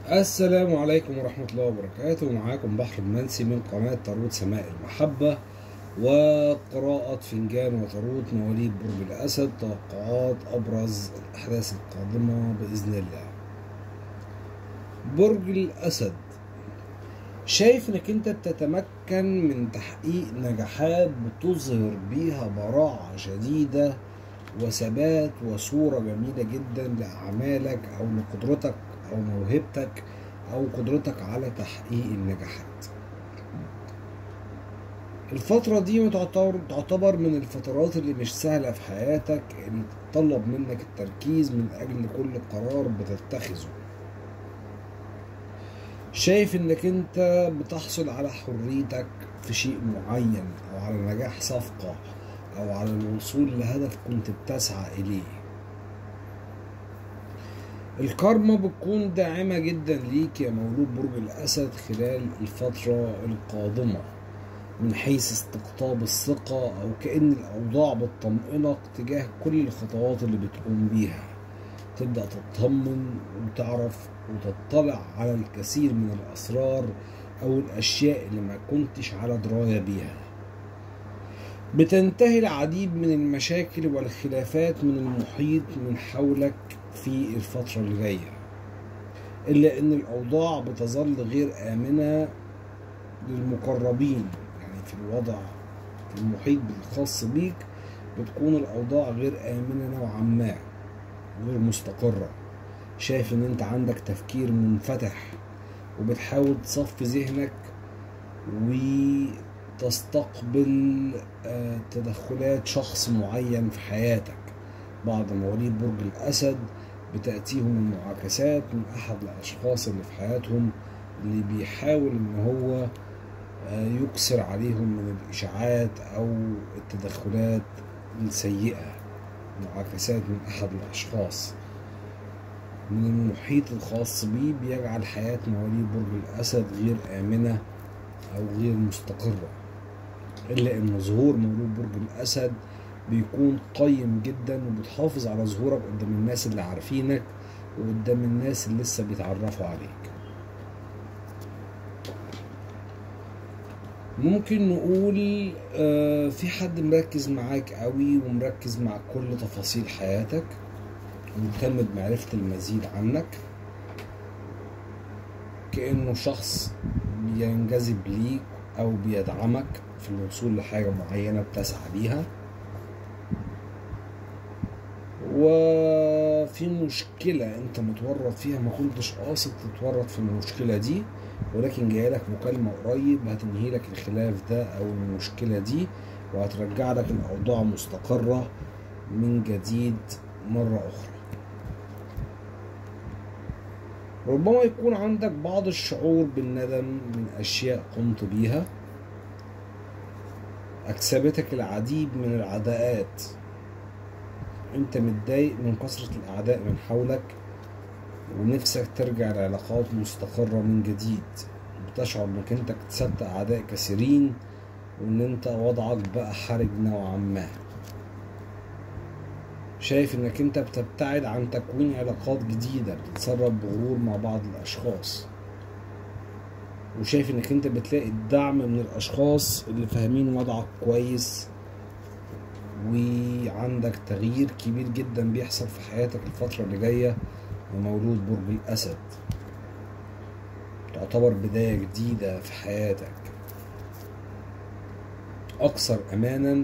السلام عليكم ورحمة الله وبركاته معاكم بحر المنسي من قناة طاروت سماء المحبة وقراءة فنجان وطاروت مواليد برج الأسد توقعات أبرز الأحداث القادمة بإذن الله برج الأسد شايف انك انت بتتمكن من تحقيق نجاحات بتظهر بيها براعة شديدة وثبات وصورة جميلة جدا لأعمالك أو لقدرتك أو موهبتك أو قدرتك على تحقيق النجاحات الفترة دي تعتبر تعتبر من الفترات اللي مش سهلة في حياتك اللي تتطلب منك التركيز من أجل كل قرار بتتخذه شايف انك انت بتحصل على حريتك في شيء معين او على نجاح صفقة او على الوصول لهدف كنت بتسعى اليه الكارما بتكون داعمة جدا ليك يا مولود برج الأسد خلال الفترة القادمة من حيث استقطاب الثقة أو كأن الأوضاع بتطمئنك تجاه كل الخطوات اللي بتقوم بيها تبدأ تطمن وتعرف وتطلع على الكثير من الأسرار أو الأشياء اللي ما كنتش على دراية بيها بتنتهي العديد من المشاكل والخلافات من المحيط من حولك في الفترة اللي جاية إلا إن الأوضاع بتظل غير آمنة للمقربين يعني في الوضع في المحيط الخاص بيك بتكون الأوضاع غير آمنة نوعا ما غير مستقرة شايف إن أنت عندك تفكير منفتح وبتحاول تصفي ذهنك وتستقبل تدخلات شخص معين في حياتك بعض مواليد برج الأسد بتأتيهم المعاكسات من أحد الأشخاص اللي في حياتهم اللي بيحاول إن هو يكسر عليهم من الإشاعات أو التدخلات السيئة معاكسات من أحد الأشخاص من المحيط الخاص بيه بيجعل حياة مواليد برج الأسد غير آمنة أو غير مستقرة إلا إن ظهور مولود برج الأسد بيكون قيم جدا وبتحافظ على ظهورك قدام الناس اللي عارفينك وقدام الناس اللي لسه بيتعرفوا عليك ممكن نقول آه في حد مركز معاك قوي ومركز مع كل تفاصيل حياتك ومهتم بمعرفة المزيد عنك كأنه شخص بينجذب ليك أو بيدعمك في الوصول لحاجة معينة بتسعى ليها وفي مشكلة انت متورط فيها ما كنتش قاصد تتورط في المشكلة دي ولكن جايلك مكالمة قريب هتنهي لك الخلاف ده او المشكلة دي وهترجع لك الاوضاع مستقرة من جديد مرة اخرى ربما يكون عندك بعض الشعور بالندم من اشياء قمت بيها اكسبتك العديد من العداءات انت متضايق من كثرة الاعداء من حولك ونفسك ترجع لعلاقات مستقرة من جديد بتشعر انك انت اكتسبت اعداء كثيرين وان انت وضعك بقى حرج نوعا ما شايف انك انت بتبتعد عن تكوين علاقات جديدة بتتصرف بغرور مع بعض الاشخاص وشايف انك انت بتلاقي الدعم من الاشخاص اللي فاهمين وضعك كويس وعندك تغيير كبير جدا بيحصل في حياتك الفترة اللي جاية ومولود برج الأسد تعتبر بداية جديدة في حياتك أكثر أمانا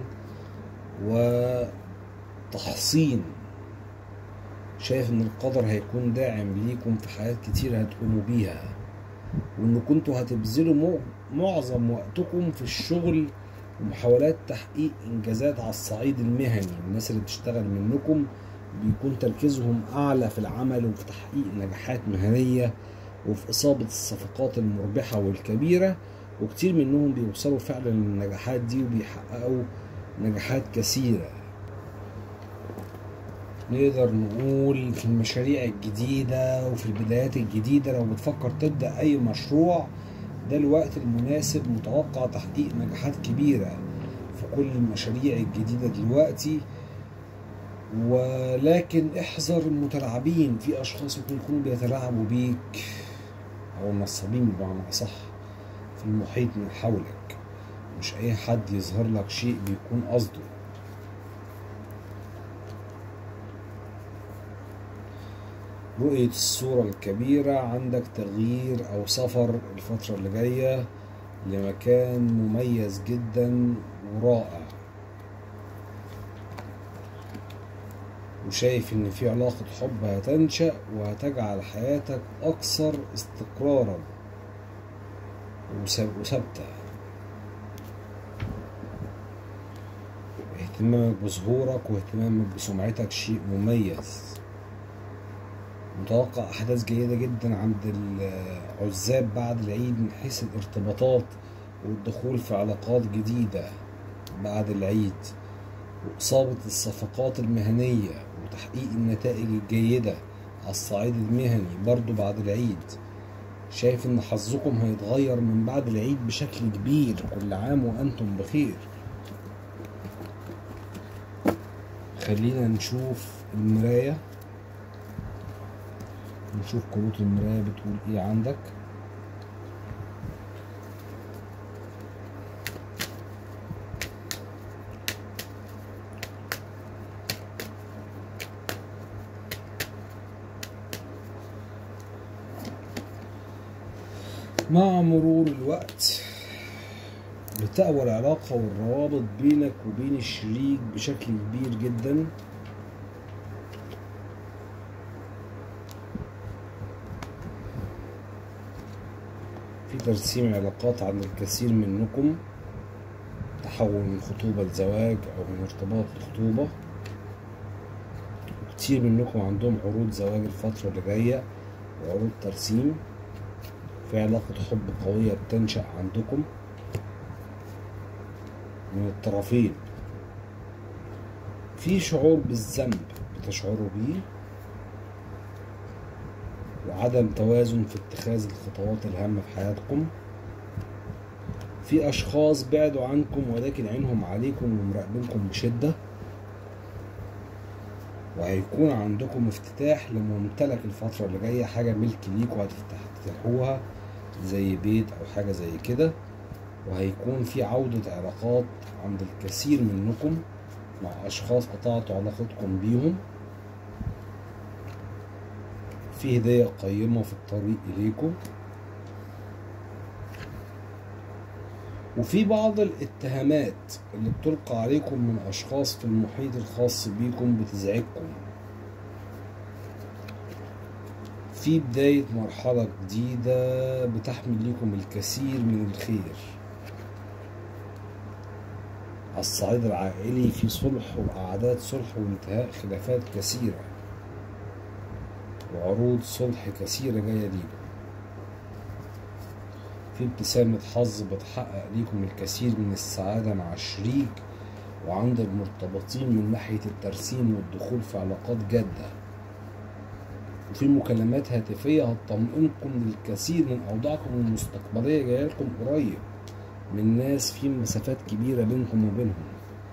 وتحصين شايف إن القدر هيكون داعم ليكم في حاجات كتير هتقوموا بيها وإن كنتوا هتبذلوا معظم وقتكم في الشغل ومحاولات تحقيق انجازات على الصعيد المهني الناس اللي بتشتغل منكم بيكون تركيزهم اعلى في العمل وفي تحقيق نجاحات مهنيه وفي اصابه الصفقات المربحه والكبيره وكتير منهم بيوصلوا فعلا للنجاحات دي وبيحققوا نجاحات كثيره نقدر نقول في المشاريع الجديدة وفي البدايات الجديدة لو بتفكر تبدأ أي مشروع ده الوقت المناسب متوقع تحقيق نجاحات كبيرة في كل المشاريع الجديدة دلوقتي ولكن احذر المتلاعبين في أشخاص ممكن يكونوا بيتلاعبوا بيك أو النصابين بمعنى أصح في المحيط من حولك مش أي حد يظهر لك شيء بيكون قصده رؤية الصورة الكبيرة عندك تغيير أو سفر الفترة اللي جاية لمكان مميز جدا ورائع وشايف إن في علاقة حب هتنشأ وهتجعل حياتك أكثر استقرارا وث- وثابتة اهتمامك بظهورك واهتمامك بسمعتك شيء مميز متوقع أحداث جيدة جدا عند العزاب بعد العيد من حيث الارتباطات والدخول في علاقات جديدة بعد العيد وإصابة الصفقات المهنية وتحقيق النتائج الجيدة على الصعيد المهني برضو بعد العيد شايف إن حظكم هيتغير من بعد العيد بشكل كبير كل عام وأنتم بخير خلينا نشوف المراية نشوف كروت المراية بتقول ايه عندك مع مرور الوقت بتقوى العلاقة والروابط بينك وبين الشريك بشكل كبير جدا في ترسيم علاقات عند الكثير منكم تحول من خطوبة لزواج أو من ارتباط لخطوبة كتير منكم عندهم عروض زواج الفترة اللي جاية وعروض ترسيم في علاقة حب قوية بتنشأ عندكم من الطرفين في شعور بالذنب بتشعروا بيه وعدم توازن في اتخاذ الخطوات الهامة في حياتكم في أشخاص بعدوا عنكم ولكن عينهم عليكم ومراقبينكم بشدة وهيكون عندكم افتتاح لممتلك الفترة اللي جاية حاجة ملك ليكوا هتفتحوها زي بيت أو حاجة زي كده وهيكون في عودة علاقات عند الكثير منكم مع أشخاص قطعتوا علاقتكم بيهم في هدية قيمة في الطريق إليكم وفي بعض الاتهامات اللي بتلقى عليكم من أشخاص في المحيط الخاص بيكم بتزعجكم في بداية مرحلة جديدة بتحمل لكم الكثير من الخير على الصعيد العائلي في صلح وقعدات صلح وانتهاء خلافات كثيرة وعروض صلح كثيرة جاية ليكم في ابتسامة حظ بتحقق ليكم الكثير من السعادة مع الشريك وعند المرتبطين من ناحية الترسيم والدخول في علاقات جادة وفي مكالمات هاتفية هتطمئنكم للكثير من أوضاعكم المستقبلية جاية لكم قريب من ناس في مسافات كبيرة بينكم وبينهم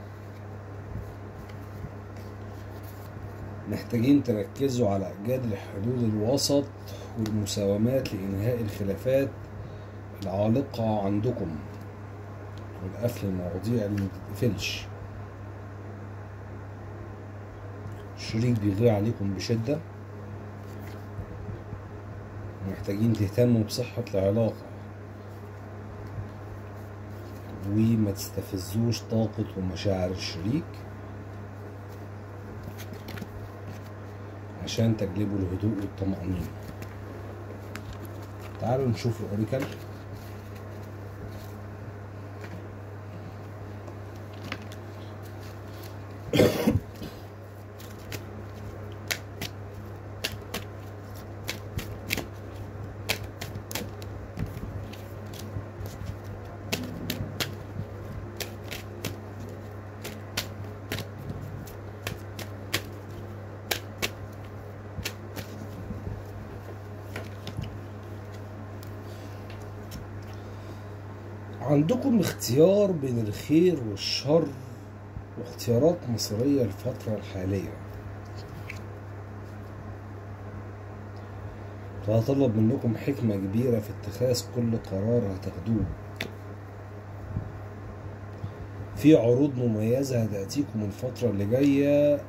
محتاجين تركزوا على إيجاد الحدود الوسط والمساومات لإنهاء الخلافات العالقة عندكم والقفل المواضيع اللي متتقفلش الشريك بيغير عليكم بشدة محتاجين تهتموا بصحة العلاقة وما تستفزوش طاقة ومشاعر الشريك عشان تجلبوا الهدوء والطمأنينة تعالوا نشوف الأوريكل عندكم اختيار بين الخير والشر واختيارات مصيرية الفترة الحالية فهطلب منكم حكمة كبيرة في اتخاذ كل قرار هتاخدوه في عروض مميزة هتأتيكم الفترة اللي جاية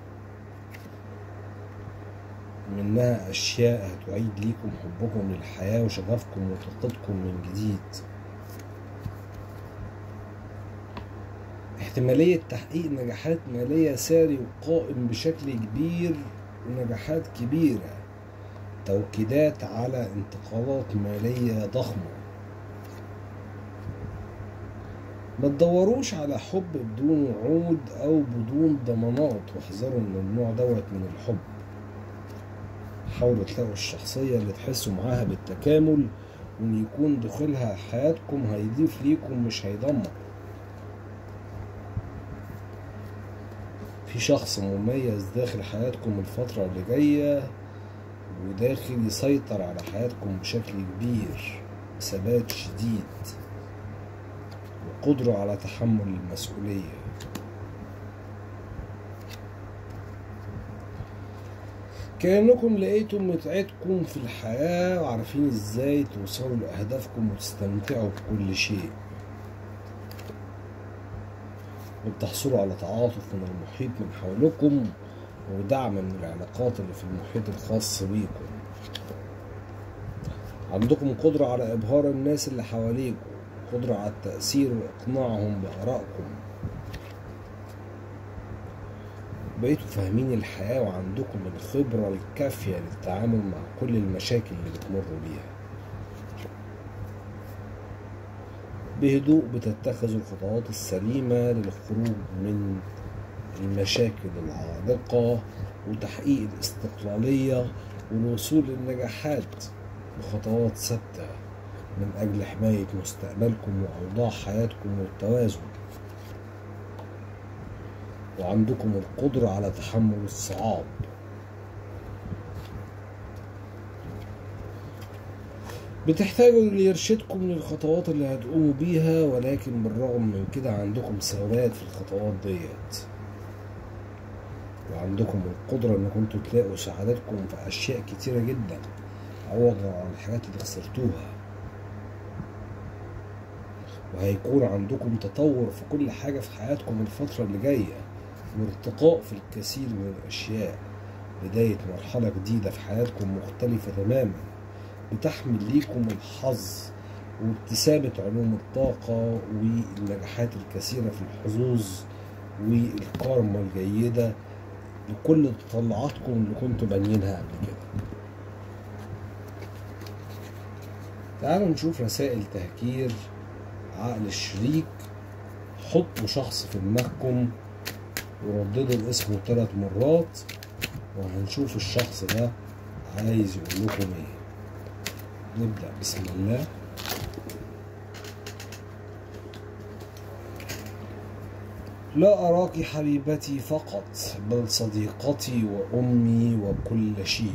منها أشياء هتعيد ليكم حبكم للحياة وشغفكم وطاقتكم من جديد احتمالية تحقيق نجاحات مالية ساري وقائم بشكل كبير ونجاحات كبيرة توكيدات على انتقالات مالية ضخمة ما تدوروش على حب بدون وعود او بدون ضمانات واحذروا من النوع دوت من الحب حاولوا تلاقوا الشخصية اللي تحسوا معاها بالتكامل وان يكون دخولها حياتكم هيضيف ليكم مش هيدمر في شخص مميز داخل حياتكم الفترة اللي جاية وداخل يسيطر على حياتكم بشكل كبير بثبات شديد وقدرة على تحمل المسؤولية كأنكم لقيتم متعتكم في الحياة وعارفين ازاي توصلوا لأهدافكم وتستمتعوا بكل شيء وبتحصلوا على تعاطف من المحيط من حولكم ودعم من العلاقات اللي في المحيط الخاص بيكم عندكم قدرة على إبهار الناس اللي حواليكم قدرة على التأثير وإقناعهم بآرائكم بقيتوا فاهمين الحياة وعندكم الخبرة الكافية للتعامل مع كل المشاكل اللي بتمروا بيها بهدوء بتتخذوا الخطوات السليمة للخروج من المشاكل العالقة وتحقيق الاستقلالية والوصول للنجاحات بخطوات ثابتة من أجل حماية مستقبلكم وأوضاع حياتكم والتوازن وعندكم القدرة على تحمل الصعاب بتحتاجوا اللي يرشدكم للخطوات اللي هتقوموا بيها ولكن بالرغم من كده عندكم ثبات في الخطوات ديت وعندكم القدرة انكم انتوا تلاقوا سعادتكم في اشياء كتيرة جدا عوضا عن الحاجات اللي خسرتوها وهيكون عندكم تطور في كل حاجة في حياتكم الفترة اللي جاية وارتقاء في الكثير من الأشياء بداية مرحلة جديدة في حياتكم مختلفة تماما بتحمل ليكم الحظ وابتسامة علوم الطاقة والنجاحات الكثيرة في الحظوظ والكارما الجيدة لكل تطلعاتكم اللي كنتوا بانيينها قبل كده تعالوا نشوف رسائل تهكير عقل الشريك حطوا شخص في دماغكم ورددوا اسمه ثلاث مرات وهنشوف الشخص ده عايز يقول لكم ايه نبدأ بسم الله لا أراك حبيبتي فقط بل صديقتي وأمي وكل شيء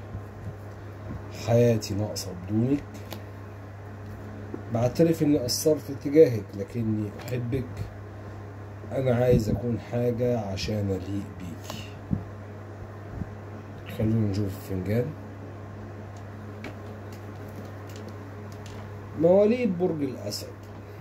حياتي ناقصة بدونك بعترف اني قصرت تجاهك لكني احبك انا عايز اكون حاجة عشان اليق بيكي خلونا نشوف الفنجان مواليد برج الاسد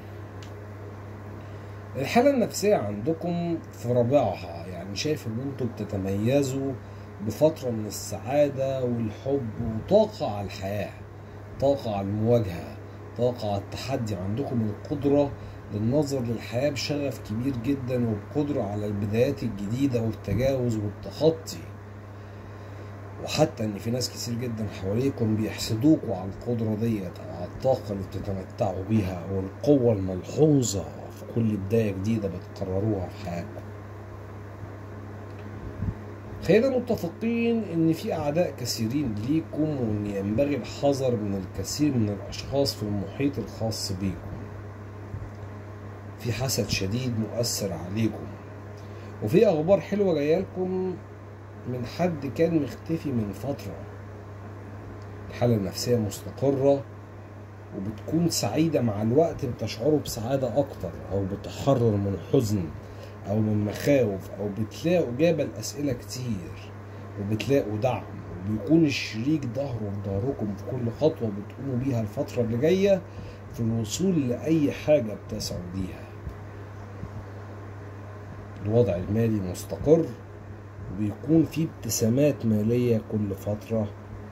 الحالة النفسية عندكم في ربيعها يعني شايف ان انتوا بتتميزوا بفترة من السعادة والحب وطاقة على الحياة طاقة على المواجهة طاقة على التحدي عندكم القدرة للنظر للحياة بشغف كبير جدا وبقدرة على البدايات الجديدة والتجاوز والتخطي وحتى ان في ناس كتير جدا حواليكم بيحسدوكوا على القدرة ديت او على الطاقة اللي بتتمتعوا بيها او القوة الملحوظة في كل بداية جديدة بتقرروها في حياتكم خلينا متفقين ان في اعداء كثيرين ليكم وان ينبغي الحذر من الكثير من الاشخاص في المحيط الخاص بيكم في حسد شديد مؤثر عليكم وفي اخبار حلوه جايه لكم من حد كان مختفي من فتره الحاله النفسيه مستقره وبتكون سعيده مع الوقت بتشعروا بسعاده اكتر او بتحرر من حزن او من مخاوف او بتلاقوا اجابه لاسئله كتير وبتلاقوا دعم بيكون الشريك ظهره في ظهركم في كل خطوة بتقوموا بيها الفترة اللي جاية في الوصول لأي حاجة بتسعوا ليها الوضع المالي مستقر وبيكون في ابتسامات مالية كل فترة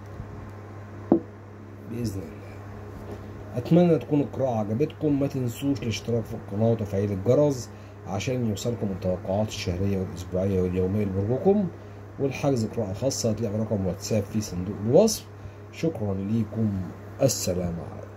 بإذن الله أتمنى تكون القراءة عجبتكم ما تنسوش الاشتراك في القناة وتفعيل الجرس عشان يوصلكم التوقعات الشهرية والأسبوعية واليومية لبرجكم والحجز قراءة خاصة هتلاقي رقم واتساب في صندوق الوصف شكرا ليكم السلام عليكم